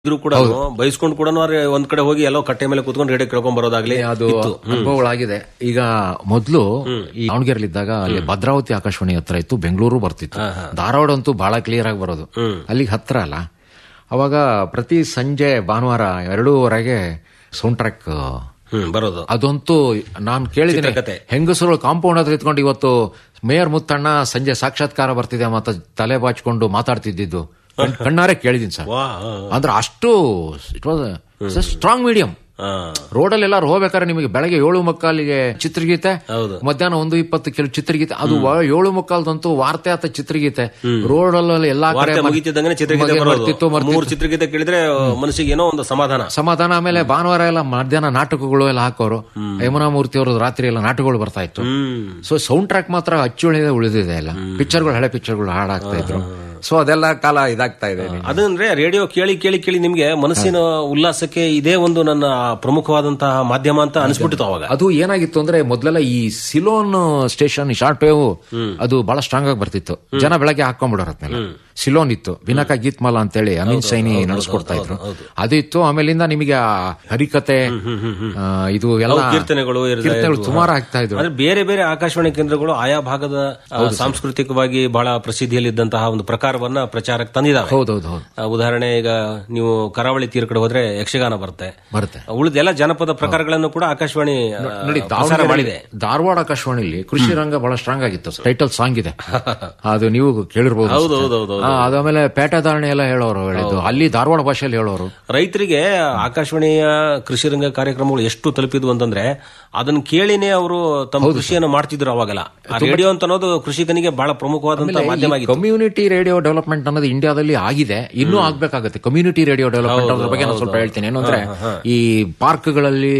ಇದ್ರು ಕೂಡ ಬೈಸ್ಕೊಂಡು ಕೂಡ ಒಂದ್ ಕಡೆ ಹೋಗಿ ಎಲ್ಲೋ ಕಟ್ಟೆ ಮೇಲೆ ಕುತ್ಕೊಂಡು ರೇಡಿಯೋ ಕೇಳ್ಕೊಂಡ್ ಬರೋದಾಗ್ಲಿ ಅದು ಅನುಭವಗಳಾಗಿದೆ ಈಗ ಮೊದಲು ಈ ದಾವಣಗೆರೆಲಿದ್ದಾಗ ಅಲ್ಲಿ ಭದ್ರಾವತಿ ಆಕಾಶವಾಣಿ ಹತ್ರ ಇತ್ತು ಬೆಂಗಳೂರು ಬರ್ತಿತ್ತು ಧಾರವಾಡ ಅಂತೂ ಬಹಳ ಕ್ಲಿಯರ್ ಆಗಿ ಬರೋದು ಅಲ್ಲಿಗೆ ಹತ್ರ ಅಲ್ಲ ಅವಾಗ ಪ್ರತಿ ಸಂಜೆ ಭಾನುವಾರ ಎರಡೂವರೆಗೆ ಸೌಂಡ್ ಟ್ರ್ಯಾಕ್ ಹ್ಮ್ ಬರೋದು ಅದಂತೂ ನಾನು ಕೇಳಿದ್ದೀನಿ ಚಿತ್ರಕಥೆ. ಹೆಂಗಸರು ಕಾಂಪೌಂಡ್ ಹತ್ರ ಇತ್ಕೊಂಡು ಇವತ್ತು ಮೇಯರ್ ಮುತ್ತಣ್ಣ ಸಂಜೆ ಸಾಕ್ಷಾತ್ಕಾರ ಬರ್ತಿದೆ ಮತ್ತೆ ತಲೆ ಬಾಚ್ಕೊಂಡು ಮಾತಾಡ್ತಿದ್ದಿದ್ದು ಕಣ್- ಕಣ್ಣಾರೆ ಕೇಳಿದೀನಿ ಸರ್ ವಾ ಅಂದ್ರೆ ಅಷ್ಟು ಇಟ್ ವಾಸ್ ಸ್ಟ್ರಾಂಗ್ ಮೀಡಿಯಂ ಹಾ. ರೋಡಲ್ಲಿ ಎಲ್ಲಾರು ಹೋಗ್ಬೇಕಾದ್ರೆ ನಿಮಗೆ ಬೆಳಗ್ಗೆ ಏಳು ಮುಕ್ಕಾಲಿಗೆ ಚಿತ್ರಗೀತೆ ಹೌದು. ಮಧ್ಯಾಹ್ನ ಒಂದು ಇಪ್ಪತ್ತು ಕಿಲೋ ಚಿತ್ರಗೀತೆ ಅದು ವ- ಏಳು ಮುಕ್ಕಾಲ್ದಂತೂ ವಾರ್ತೆ ಆತ ಚಿತ್ರಗೀತೆ ರೋಡಲ್ಲಿ ಎಲ್ಲಾ ಕಡೆ ವಾರ್ತೆ ಮ- ಮುಗಿತಿದ್ದಂಗೆ ಚಿತ್ರಗೀತೆ ಮಗ- ಬರೋದು ಬರ್ತಿತ್ತು, ಬರ್ತಿತ್ತು. ಮೂರು ಚಿತ್ರಗೀತೆ ಕೇಳಿದ್ರೆ ಮನಸ್ಸಿಗೆ ಏನೋ ಒಂದು ಸಮಾಧಾನ ಸಮಾಧಾನ ಆಮೇಲೆ ಭಾನುವಾರ ಎಲ್ಲ ಮಧ್ಯಾಹ್ನ ನಾಟಕಗಳು ಎಲ್ಲ ಹಾಕೋರು ಯಮುನಾ ಮೂರ್ತಿ ಅವರು ರಾತ್ರಿ ಎಲ್ಲ ನಾಟಕಗಳು ಬರ್ತಾ ಇತ್ತು ಹ್ಮ್ ಸೊ ಸೌಂಡ್ ಟ್ರ್ಯಾಕ್ ಮಾತ್ರ ಅಚ್ಚುಳಿದೆ ಉಳಿದಿದೆ ಎಲ್ಲ ಪಿಕ್ಚರ್ಗಳು ಹಳೆ ಪಿಕ್ಚರ್ಗಳು ಹಾಡಾಗ್ತಾ ಇದ್ರು ಸೊ ಅದೆಲ್ಲ ಕಾಲ ಇದಾಗ್ತಾ ಇದೆ ಅದಂದ್ರೆ ರೇಡಿಯೋ ಕೇಳಿ ಕೇಳಿ ಕೇಳಿ ನಿಮ್ಗೆ ಮನಸ್ಸಿನ ಉಲ್ಲಾಸಕ್ಕೆ ಇದೇ ಒಂದು ನನ್ನ ಪ್ರಮುಖವಾದಂತಹ ಮಾಧ್ಯಮ ಅಂತ ಅನಿಸ್ಬಿಟ್ಟಿತ್ತು ಅವಾಗ ಅದು ಏನಾಗಿತ್ತು ಅಂದ್ರೆ ಮೊದ್ಲೆಲ್ಲ ಈ ಸಿಲೋನ್ ಸ್ಟೇಷನ್ ಶಾರ್ಟ್ ವೇವ್ ಅದು ಬಹಳ ಸ್ಟ್ರಾಂಗ್ ಆಗಿ ಬರ್ತಿತ್ತು ಜನ ಬೆಳಗ್ಗೆ ಹಾಕೊಂಡ್ಬಿಡೋರತ್ನೆಲ್ಲ ಸಿಲೋನ್ ಇತ್ತು ಬಿನಾಕ ಗೀತ್ಮಾಲ ಅಂತೇಳಿ ಅಮೀನ್ ಸೈನಿ ನಡೆಸ್ಕೊಡ್ತಾ ಇದ್ರು ಅದು ಇತ್ತು ಆಮೇಲಿಂದ ನಿಮಗೆ ಆ ಹರಿಕತೆ ಆ, ಇದು ಎಲ್ಲ ಕೀರ್ತನೆಗಳು ಇರ್ತಾ ಕೀರ್ತನೆಗಳು ಇದ್ವು. ಸುಮಾರು ಆಗ್ತಾ ಇದ್ರು ಅಂದ್ರೆ ಬೇರೆ ಬೇರೆ ಆಕಾಶವಾಣಿ ಕೇಂದ್ರಗಳು ಆಯಾ ಭಾಗದ ಆ, ಸಾಂಸ್ಕೃತಿಕವಾಗಿ ಬಹಳ ಪ್ರಸಿದ್ಧಿಯಲ್ಲಿದ್ದಂತಹ ಒಂದು ಪ್ರಕಾರವನ್ನ ಪ್ರಚಾರಕ್ಕೆ ತಂದಿದ್ದಾವೆ ಹೌದೌದು ಹೌದು ಆ, ಉದಾಹರಣೆ ಈಗ ನೀವು ಕರಾವಳಿ ತೀರ ಕಡೆ ಹೋದ್ರೆ ಯಕ್ಷಗಾನ ಬರುತ್ತೆ ಬರುತ್ತೆ ಉಳಿದ ಎಲ್ಲ ಜನಪದ ಪ್ರಕಾರಗಳನ್ನು ಕೂಡ ಆಕಾಶವಾಣಿ ಆ, ನೋಡಿ ಪ್ರಸಾರ ದಾವಣಗೆರೆ ಮಾಡಿದೆ ಧಾರವಾಡ ಆಕಾಶವಾಣಿಲಿ ಕೃಷಿ ರಂಗ ಬಹಳ ಸ್ಟ್ರಾಂಗ್ ಆಗಿತ್ತು ಟೈಟಲ್ ಸಾಂಗ್ ಇದೆ ಅದು ನೀವು ಕೇಳಿರ್ಬೋದು ಹೌದು, ಹೌದು, ಹೌದು, ಆ, ಅದಾದ್ಮೇಲೆ ಪೇಟೆದಾರಣೆ ಎಲ್ಲ ಹೇಳೋರು ಹೇಳಿದ್ದು ಅಲ್ಲಿ ಧಾರವಾಡ ಭಾಷೆಯಲ್ಲಿ ಹೇಳೋರು ರೈತರಿಗೆ ಆಕಾಶವಾಣಿಯ ಕೃಷಿ ರಂಗ ಕಾರ್ಯಕ್ರಮಗಳು ಎಷ್ಟು ತಲುಪಿದ್ವು ಅಂತಂದ್ರೆ ಅದನ್ನ ಕೇಳಿನೇ ಅವರು ತಮ್ಮ ಕೃಷಿಯನ್ನು ಮಾಡ್ತಿದ್ರು ಅವಾಗಲ್ಲ ಆ ರೇಡಿಯೋ ಅಂತ ಅನ್ನೋದು ಕೃಷಿಕನಿಗೆ ಬಹಳ ಪ್ರಮುಖವಾದಂತಹ ಮಾಧ್ಯಮ ಆಗಿತ್ತು ಕಮ್ಯುನಿಟಿ ರೇಡಿಯೋ ಡೆವಲಪ್ಮೆಂಟ್ ಅನ್ನೋದು ಇಂಡಿಯಾದಲ್ಲಿ ಆಗಿದೆ ಇನ್ನೂ ಆಗ್ಬೇಕಾಗತ್ತೆ ಕಮ್ಯುನಿಟಿ ರೇಡಿಯೋ ಡೆವಲಪ್ಮೆಂಟ್ ಅದ್ರ ಬಗ್ಗೆ ನಾನು ಸ್ವಲ್ಪ ಹೇಳ್ತೀನಿ ಏನು ಅಂದ್ರೆ ಈ ಪಾರ್ಕ್ಗಳಲ್ಲಿ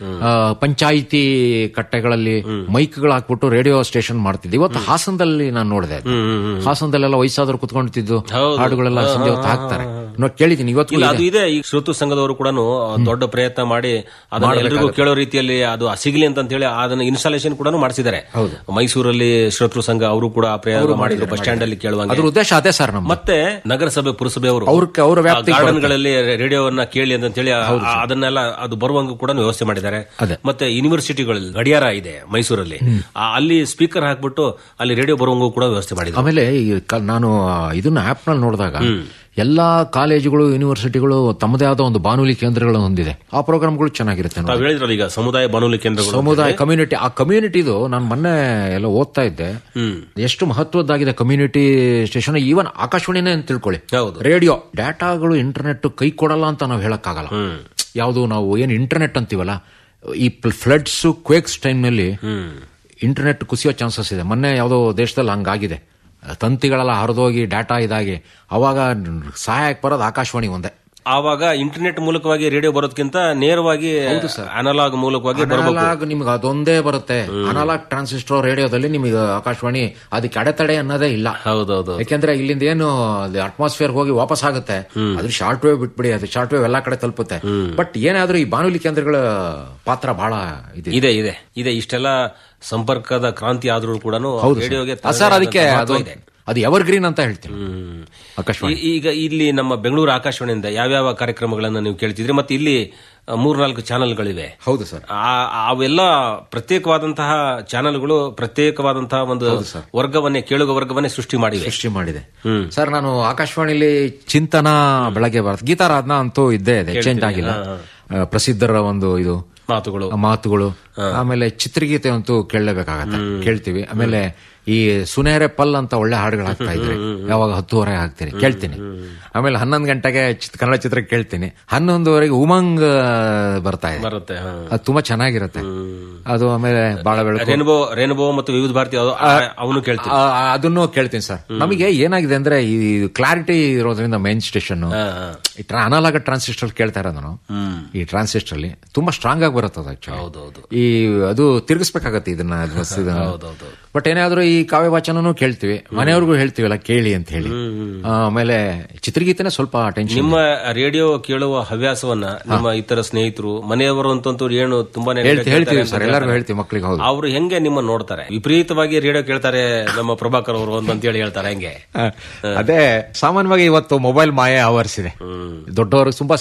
ಪಂಚಾಯಿತಿ ಕಟ್ಟೆಗಳಲ್ಲಿ ಮೈಕ್ಗಳು ಹಾಕ್ಬಿಟ್ಟು ರೇಡಿಯೋ ಸ್ಟೇಷನ್ ಮಾಡ್ತಿದ್ದೆ ಇವತ್ತು ಹಾಸನದಲ್ಲಿ ನಾನು ನೋಡಿದೆ ಅದು. ಹಾಸನದಲ್ಲೆಲ್ಲ ವಯಸ್ಸಾದ್ರು ಕುತ್ಕೊಂಡ್ತಿದ್ದು ಹಾಡುಗಳೆಲ್ಲ ಸಂಜೆ ಹೊತ್ತು ಹಾಕ್ತಾರೆ ನೋಡಿ ಕೇಳಿದ್ದೀನಿ ಇವತ್ತು ಇಲ್ಲ ಅದು ಇದೆ ಈ ಶ್ರೋತು ಸಂಘದವರು ಕೂಡ ದೊಡ್ಡ ಪ್ರಯತ್ನ ಮಾಡಿ ಅದನ್ನ ಎಲ್ರಿಗೂ ಕೇಳೋ ರೀತಿಯಲ್ಲಿ ಅದು ಸಿಗಲಿ ಅಂತ ಹೇಳಿ ಅದನ್ನ ಇನ್ಸ್ಟಾಲೇಷನ್ ಕೂಡ ಮಾಡಿಸಿದ್ದಾರೆ ಮೈಸೂರಲ್ಲಿ ಶ್ರೋತೃ ಸಂಘ ಅವರು ಕೂಡ ಆ ಪ್ರಯೋಗ ಮಾಡಿದ್ರು ಬಸ್ ಸ್ಟ್ಯಾಂಡ್ ಅಲ್ಲಿ ಕೇಳುವಂಗೆ ಅದ್ರ ಉದ್ದೇಶ ಅದೇ ಸರ್ ನಮ್ಮ ಮತ್ತೆ ನಗರಸಭೆ ಪುರಸಭೆ ಅವರು ಅವ್ರ ಅವ್ರ ವ್ಯಾಪ್ತಿ ಗಾರ್ಡನ್ ಗಳಲ್ಲಿ ರೇಡಿಯೋವನ್ನ ಕೇಳಿ ಅಂತ ಹೇಳಿ ಅದನ್ನೆಲ್ಲ ಅದು ಬರುವಂಗ ಕೂಡ ವ್ಯವಸ್ಥೆ ಮಾಡಿದ್ದಾರೆ ಅದೇ. ಮತ್ತೆ ಯೂನಿವರ್ಸಿಟಿಗಳಲ್ಲಿ ಗಡಿಯಾರ ಇದೆ ಮೈಸೂರಲ್ಲಿ ಆ, ಅಲ್ಲಿ ಸ್ಪೀಕರ್ ಹಾಕ್ಬಿಟ್ಟು ಅಲ್ಲಿ ರೇಡಿಯೋ ಬರುವಂಗೂ ಕೂಡ ವ್ಯವಸ್ಥೆ ಮಾಡಿದ್ದಾರೆ ಆಮೇಲೆ ಈ ಕ- ನಾನು ಆ ಇದನ್ನ ಆಪ್ ನಲ್ಲಿ ನೋಡಿದಾಗ ಎಲ್ಲಾ ಕಾಲೇಜುಗಳು ಯೂನಿವರ್ಸಿಟಿಗಳು ತಮ್ಮದೇ ಆದ ಒಂದು ಬಾನುಲಿ ಕೇಂದ್ರಗಳನ್ನು ಹೊಂದಿದೆ ಆ ಪ್ರೋಗ್ರಾಮ್ಗಳು ಚೆನ್ನಾಗಿರುತ್ತೆ ನೋಡಿ. ತಾವ್ ಹೇಳಿದ್ರಲ್ಲ ಈಗ ಸಮುದಾಯ ಬಾನುಲಿ ಕೇಂದ್ರಗಳು ಸಮುದಾಯ ಕಮ್ಯುನಿಟಿ ಆ ಕಮ್ಯುನಿಟಿದು ನಾನು ಮೊನ್ನೆ ಎಲ್ಲ ಓದ್ತಾ ಇದ್ದೆ ಹ್ಮ್ ಎಷ್ಟು ಮಹತ್ವದ್ದಾಗಿದೆ ಕಮ್ಯುನಿಟಿ ಸ್ಟೇಷನ್ ಈವನ್ ಆಕಾಶವಾಣಿನೇ ಅಂತ ತಿಳ್ಕೊಳ್ಳಿ ಹೌದು ರೇಡಿಯೋ ಡಾಟಾಗಳು ಇಂಟರ್ನೆಟ್ ಕೈ ಕೊಡಲ್ಲ ಅಂತ ನಾವು ಹೇಳಕ್ಕಾಗಲ್ಲ ಹ್ಮ್ ಯಾವುದು ನಾವು ಏನು ಇಂಟರ್ನೆಟ್ ಅಂತೀವಲ್ಲ ಈ ಫ್ಲಡ್ಸ್ ಕ್ವೇಕ್ಸ್ ಟೈಮ್ನಲ್ಲಿ ಹ್ಮ್ ಇಂಟರ್ನೆಟ್ ಕುಸಿಯೋ ಚಾನ್ಸಸ್ ಇದೆ ಮೊನ್ನೆ ಯಾವುದೋ ದೇಶದಲ್ಲಿ ಹಂಗಾಗಿದೆ ತಂತಿಗಳೆಲ್ಲ ಹರಿದೋಗಿ ಡಾಟಾ ಇದಾಗಿ ಅವಾಗ ಸಹಾಯಕ್ಕೆ ಬರೋದು ಆಕಾಶವಾಣಿ ಒಂದೇ ಆವಾಗ ಇಂಟರ್ನೆಟ್ ಮೂಲಕವಾಗಿ ರೇಡಿಯೋ ಬರೋದಕ್ಕಿಂತ ನೇರವಾಗಿ ಅನಲಾಗ್ ಮೂಲಕವಾಗಿ ಬರಬೇಕು ಅನಲಾಗ್ ನಿಮ್ಗೆ ಅದೊಂದೇ ಬರುತ್ತೆ ಅನಲಾಗ್ ಟ್ರಾನ್ಸಿಸ್ಟರ್ ರೇಡಿಯೋದಲ್ಲಿ ನಿಮಗೆ ಆಕಾಶವಾಣಿ ಅದಕ್ಕೆ ಅಡೆತಡೆ ಅನ್ನೋದೇ ಇಲ್ಲ ಹೌದೌದು ಯಾಕೆಂದ್ರೆ ಇಲ್ಲಿಂದ ಏನು ಅಟ್ಮಾಸ್ಫಿಯರ್ ಹೋಗಿ ವಾಪಸ್ ಆಗುತ್ತೆ ಅದ್ರ ಶಾರ್ಟ್ ವೇವ್ ಬಿಟ್ಬಿಡಿ ಅದು ಶಾರ್ಟ್ ವೇವ್ ಎಲ್ಲಾ ಕಡೆ ತಲುಪುತ್ತೆ ಬಟ್ ಏನಾದ್ರೂ ಈ ಬಾನುಲಿ ಕೇಂದ್ರಗಳ ಪಾತ್ರ ಬಹಳ ಇದೆ ಇದೆ ಇದೆ ಇದೆ ಇಷ್ಟೆಲ್ಲ ಸಂಪರ್ಕದ ಕ್ರಾಂತಿ ಆದ್ರೂ ಕೂಡ ರೇಡಿಯೋಗೆ ಆ, ಸರ್ ಅದಕ್ಕೆ ತನ್ನದೇ ಅದು ಆದಂತಹ ಮಹತ್ವ ಇದೆ ಅದು ಎವರ್ ಗ್ರೀನ್ ಅಂತ ಹೇಳ್ತೀನಿ ಹ್ಮ್. ಆಕಾಶವಾಣಿ ಈ- ಈಗ ಇಲ್ಲಿ ನಮ್ಮ ಬೆಂಗಳೂರು ಆಕಾಶವಾಣಿಯಿಂದ ಯಾವ್ಯಾವ ಕಾರ್ಯಕ್ರಮಗಳನ್ನ ನೀವು ಕೇಳ್ತಿದ್ರಿ ಮತ್ತೆ ಇಲ್ಲಿ ಆ, ಮೂರ್ನಾಲ್ಕು ಚಾನೆಲ್ಗಳಿವೆ ಹೌದು ಸರ್ ಆ- ಅವೆಲ್ಲ ಪ್ರತ್ಯೇಕವಾದಂತಹ ಚಾನೆಲ್ಗಳು ಪ್ರತ್ಯೇಕವಾದಂತಹ ಒಂದು ವರ್ಗವನ್ನೇ ಕೇಳುಗ ವರ್ಗವನ್ನೇ ಸೃಷ್ಟಿ ಮಾಡಿವೆ ಸೃಷ್ಟಿ ಮಾಡಿದೆ ಹ್ಮ್. ಸರ್ ನಾನು ಆಕಾಶವಾಣಿಲಿ ಚಿಂತನ ಬೆಳಗ್ಗೆ ಬರುತ್ತೆ ಗೀತಾರಾಧನಾ ಅಂತೂ ಇದ್ದೇ ಇದೆ ಚೇಂಜ್ ಆಗಿಲ್ಲ ಆ, ಪ್ರಸಿದ್ಧರ ಒಂದು ಇದು ಮಾತುಗಳು ಆ ಮಾತುಗಳು ಆಮೇಲೆ ಚಿತ್ರಗೀತೆ ಅಂತೂ ಕೇಳಲೇಬೇಕಾಗತ್ತೆ ಕೇಳ್ತೀವಿ ಆಮೇಲೆ ಈ ಸುನೇರೆ ಪಲ್ ಅಂತ ಒಳ್ಳೆ ಹಾಡುಗಳು ಹಾಕ್ತಾ ಇದ್ರಿ ಯಾವಾಗ ಹತ್ತುವರೆ ಹಾಕ್ತೀರಿ ಕೇಳ್ತೀನಿ ಆಮೇಲೆ ಹನ್ನೊಂದು ಗಂಟೆಗೆ ಚಿತ್- ಕನ್ನಡ ಚಿತ್ರ ಕೇಳ್ತೀನಿ ಹನ್ನೊಂದುವರೆಗೆ ಉಮಂಗ್ ಆ, ಬರ್ತಾ ಇದೆ ಬರುತ್ತೆ ಹ. ಅದು ತುಂಬಾ ಚೆನ್ನಾಗಿರುತ್ತೆ ಅದು ಆಮೇಲೆ ಬಾಳ ಬೆಳಕು ರೇನ್ಬೋ ರೇನ್ಬೋ ಮತ್ತು ವಿವಿಧ ಭಾರತಿ ಅದು- ಆ- ಅವನು ಕೇಳ್ತೀವಿ ಆ, ಆ, ಅದನ್ನು ಕೇಳ್ತೀನಿ ಸರ್ ನಮಗೆ ಏನಾಗಿದೆ ಅಂದ್ರೆ ಈ ಕ್ಲಾರಿಟಿ ಇರೋದ್ರಿಂದ ಮೈನ್ ಸ್ಟೇಷನ್ ಹಾ, ಹಾ. ಈ ಅನಾಲಾಗ ಟ್ರಾನ್ಸಿಸ್ಟರ್ ಕೇಳ್ತಾ ಇರೋದು ನಾನು ಹ್ಮ್ ಈ ಟ್ರಾನ್ಸಿಸ್ಟರ್ ಅಲ್ಲಿ ತುಂಬಾ ಸ್ಟ್ರಾಂಗ್ ಆಗಿ ಬರುತ್ತೆ ಅದು ಆಕ್ಚುಲಿ ಹೌದೌದು ಈ ಅದು ತಿರುಗಿಸ್ಬೇಕಾಗತ್ತೆ ಇದನ್ನ ಅದು ಬಸ್ ಇದನ್ನ. ಹೌದೌದು ಬಟ್ ಏನಾದ್ರೂ ಈ ಕಾವ್ಯ ವಾಚನನು ಕೇಳ್ತೀವಿ ಮನೆಯವ್ರಿಗೂ ಹೇಳ್ತೀವಲ್ಲ ಕೇಳಿ ಅಂತ ಹೇಳಿ ಆ, ಆಮೇಲೆ ಚಿತ್ರಗೀತೆನೆ ಸ್ವಲ್ಪ ಟೆನ್ಷನ್ ನಿಮ್ಮ ರೇಡಿಯೋ ಕೇಳುವ ಹವ್ಯಾಸವನ್ನ ನಿಮ್ಮ ಇತರ ಸ್ನೇಹಿತರು ಮನೆಯವರು ಅಂತಂತೂ ಏನು ತುಂಬಾನೇ radio ಹೇಳ್ತೀವಿ ಕೇಳ್ತಾರೆ ಹೇಳ್ತೀವಿ ಅಂತ ಸರ್ ಎಲ್ಲರಿಗೂ ಹೇಳ್ತೀವಿ ಮಕ್ಳಿಗೆ ಹೌದು ಅವ್ರು ಹೆಂಗೆ ನಿಮ್ಮ ನೋಡ್ತಾರೆ ವಿಪರೀತವಾಗಿ ರೇಡಿಯೋ ಕೇಳ್ತಾರೆ ನಮ್ಮ ಪ್ರಭಾಕರ್ ಅವರು ಅಂತ ಹೇಳಿ ಹೇಳ್ತಾರೆ ಹೆಂಗೆ ಅದೇ ಸಾಮಾನ್ಯವಾಗಿ ಇವತ್ತು ಮೊಬೈಲ್ ಮಾಯೆ ಆವರಿಸಿದೆ ದೊಡ್ಡವರು ತುಂಬಾ